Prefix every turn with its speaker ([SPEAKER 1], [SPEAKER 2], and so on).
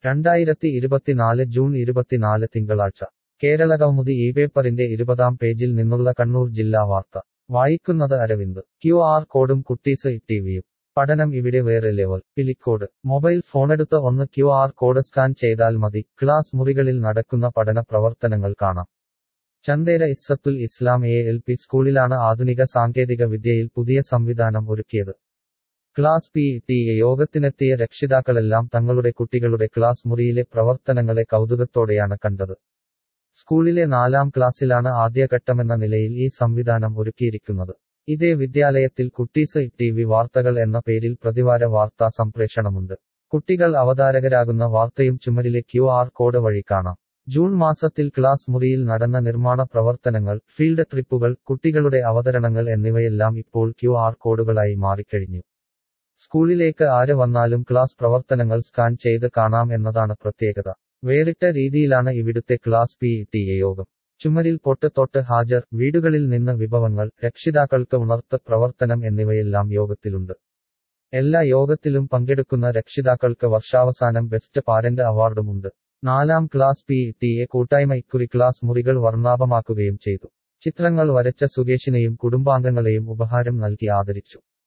[SPEAKER 1] രണ്ടായിരത്തി ഇരുപത്തിനാല് ജൂൺ ഇരുപത്തിനാല് തിങ്കളാഴ്ച കേരളകൗമുദി ഈ പേപ്പറിന്റെ ഇരുപതാം പേജിൽ നിന്നുള്ള കണ്ണൂർ ജില്ലാ വാർത്ത വായിക്കുന്നത് അരവിന്ദ് ക്യു ആർ കോഡും കുട്ടീസ് ടിവിയും പഠനം ഇവിടെ വേറെ ലെവൽ പിലിക്കോട് മൊബൈൽ ഫോണെടുത്ത് ഒന്ന് ക്യു ആർ കോഡ് സ്കാൻ ചെയ്താൽ മതി ക്ലാസ് മുറികളിൽ നടക്കുന്ന പഠന പ്രവർത്തനങ്ങൾ കാണാം Chandera Izzathul Islam A L P സ്കൂളിലാണ് ആധുനിക സാങ്കേതിക വിദ്യയിൽ പുതിയ സംവിധാനം ഒരുക്കിയത് ക്ലാസ് പി ടി എ യോഗത്തിനെത്തിയ രക്ഷിതാക്കളെല്ലാം തങ്ങളുടെ കുട്ടികളുടെ ക്ലാസ് മുറിയിലെ പ്രവർത്തനങ്ങളെ കൗതുകത്തോടെയാണ് കണ്ടത് സ്കൂളിലെ നാലാം ക്ലാസ്സിലാണ് ആദ്യഘട്ടമെന്ന നിലയിൽ ഈ സംവിധാനം ഒരുക്കിയിരിക്കുന്നത് ഇതേ വിദ്യാലയത്തിൽ കുട്ടീസ് ടി വി വാർത്തകൾ എന്ന പേരിൽ പ്രതിവാര വാർത്താ സംപ്രേഷണമുണ്ട് കുട്ടികൾ അവതാരകരാകുന്ന വാർത്തയും ചുമരിലെ ക്യു ആർ കോഡ് വഴി കാണാം ജൂൺ മാസത്തിൽ ക്ലാസ് മുറിയിൽ നടന്ന നിർമ്മാണ പ്രവർത്തനങ്ങൾ ഫീൽഡ് ട്രിപ്പുകൾ കുട്ടികളുടെ അവതരണങ്ങൾ എന്നിവയെല്ലാം ഇപ്പോൾ ക്യു ആർ കോഡുകളായി മാറിക്കഴിഞ്ഞു സ്കൂളിലേക്ക് ആര് വന്നാലും ക്ലാസ് പ്രവർത്തനങ്ങൾ സ്കാൻ ചെയ്ത് കാണാം എന്നതാണ് പ്രത്യേകത വേറിട്ട രീതിയിലാണ് ഇവിടുത്തെ ക്ലാസ് പി ടി എ യോഗം ചുമരിൽ പൊട്ട് തൊട്ട് ഹാജർ വീടുകളിൽ നിന്ന് വിഭവങ്ങൾ രക്ഷിതാക്കൾക്ക് ഉണർത്ത് പ്രവർത്തനം എന്നിവയെല്ലാം യോഗത്തിലുണ്ട് എല്ലാ യോഗത്തിലും പങ്കെടുക്കുന്ന രക്ഷിതാക്കൾക്ക് വർഷാവസാനം ബെസ്റ്റ് പാരന്റ് അവാർഡുമുണ്ട് നാലാം ക്ലാസ് പി ടി എ കൂട്ടായ്മ ഇക്കുറി ക്ലാസ് മുറികൾ വർണ്ണാഭമാക്കുകയും ചെയ്തു ചിത്രങ്ങൾ വരച്ച സുകേഷിനെയും കുടുംബാംഗങ്ങളെയും ഉപഹാരം നൽകി ആദരിച്ചു